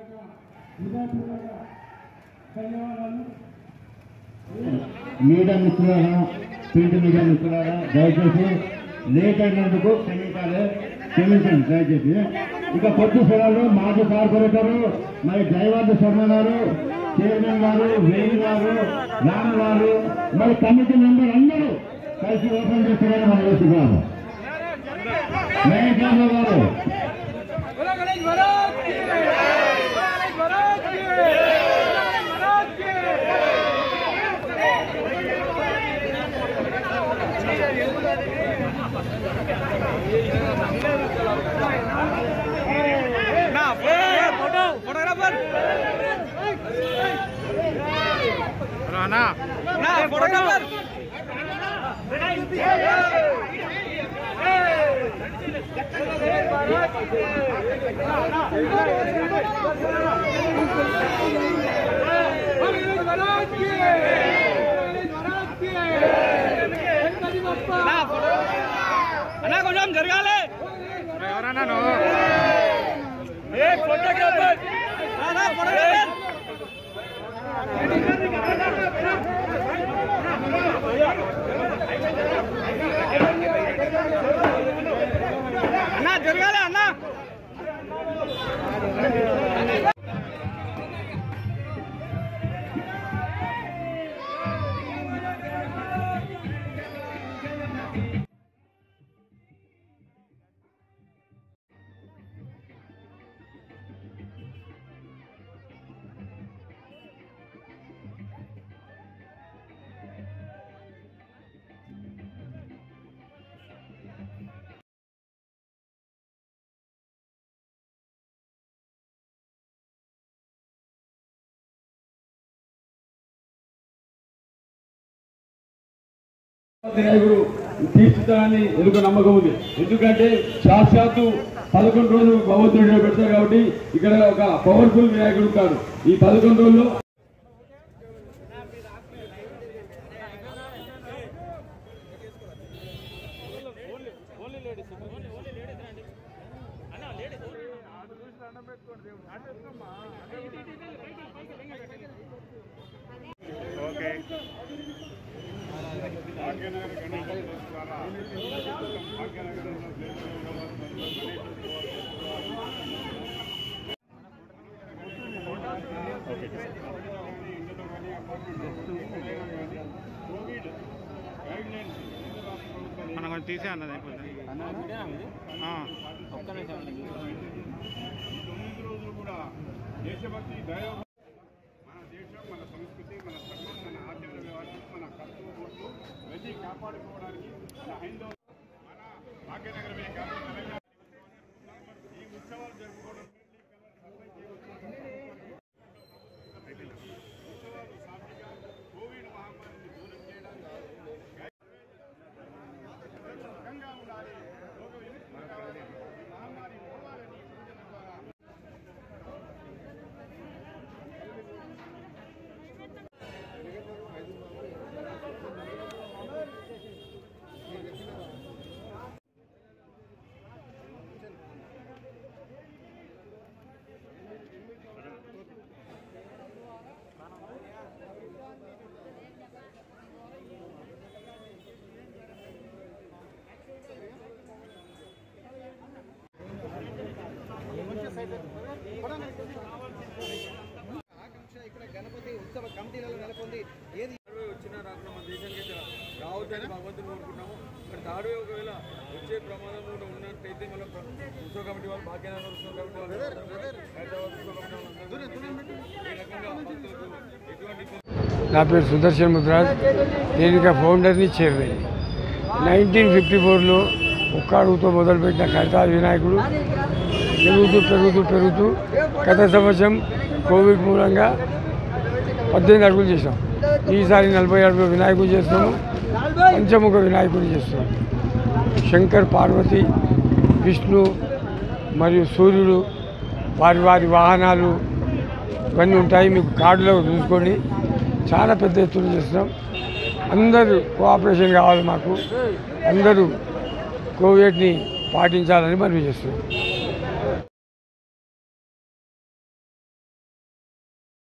Media మిత్రులారా print media మిత్రులారా దయచేసి లేట్ అయినందుకు క్షమించాలి క్షమించండి దయచేసి ఇక కొద్ది స్థలాలు మాజీ కార్పొరేటర్ మరి జయవర్ధ శర్మ గారు చైర్మన్ గారు వేణు గారు రామ గారు మరి కమిటీ మెంబర్ అందరూ కలిసి ఓపెన్ చేస్తున్నారని మనం చూస్తున్నాము మహేష్ యాదవ్ గారు बोला गणेश महाराज की बोला गणेश महाराज की बोला गणेश महाराज की ना फोटो फोटोग्राफर ना ना फोटोग्राफर गणेश महाराज की गणेश महाराज की गणपति बप्पा అన్నా కొంచెం జరగాలి ఎవరన్నా నువ్వు ఏ ఫోటోగ్రాఫర్ ఫోటోగ్రాఫర్ అన్నా జరగాలి అన్నా వినాయకుడు తీర్చుతానని ఎందుకు నమ్మకం ఉంది ఎందుకంటే సాక్షాత్తు పదకొండు రోజులు భగవంతుడు పెడతారు కాబట్టి ఇక్కడ ఒక పవర్ఫుల్ వినాయకుడు ఉంటాడు ఈ పదకొండు రోజుల్లో మనం కొంచెం తీసే అన్నది అయిపోతుంది ఆ. తొమ్మిది రోజులు కూడా దేశభక్తి దైవ మన దేశం మన సంస్కృతి మన ధర్మం మన ఆచార వ్యవహారం మన కర్తవ్య బోర్డు ఇవన్నీ కాపాడుకోవడానికి మన హైందవ మన భాగ్యనగరమే కాదు తెలంగాణ ఈ ఉత్సవాలు జరుపుకోవడం ఉత్సవాలు సాక్షిగా కోవిడ్ మహమ్మారిని దూరం చేయడానికి సుఖంగా ఉండాలి రోగ విముక్తి కావాలి ఈ మహమ్మారి పోవాలని సూచన ద్వారా ఇక్కడ గణపతి ఉత్సవ కమిటీలలో నెలకొంది ఏది వచ్చిన రాత్రి మన దేశానికి అయితే రావద్దని భగవంతుని కోరుకుంటున్నాము ఇక్కడ తాడు ఒకవేళ వచ్చే ప్రమాదం కూడా ఉన్నట్టయితే మళ్ళీ ఉత్సవ కమిటీ వాళ్ళు భాగ్యనగర్ ఉత్సవ కమిటీ వాళ్ళు హైదరాబాద్ ఉత్సవ కమిటీ వాళ్ళు ఈ రకంగా భక్తులకు ఎటువంటి నా పేరు సుదర్శన్ ముద్రాజ్ నేను ఇక ఫౌండర్ని చైర్మన్ నైన్టీన్ ఫిఫ్టీ ఫోర్లో ఒక్క అడుగుతో మొదలుపెట్టిన కైతాల వినాయకుడు పెరుగుతూ పెరుగుతూ పెరుగుతూ గత సంవత్సరం కోవిడ్ మూలంగా పద్దెనిమిది అడుగులు చేసాం ఈసారి నలభై అడుగుల వినాయకుడు చేస్తాము పంచముఖ వినాయకుడు చేస్తున్నాం శంకర్ పార్వతి విష్ణు మరియు సూర్యుడు వారి వారి వాహనాలు ఇవన్నీ ఉంటాయి మీకు కార్డులో చూసుకోండి చాలా పెద్ద ఎత్తున చేస్తున్నాం అందరూ కోఆపరేషన్ కావాలి మాకు అందరూ కోవిడ్ని పాటించాలని మనవి చేస్తున్నాం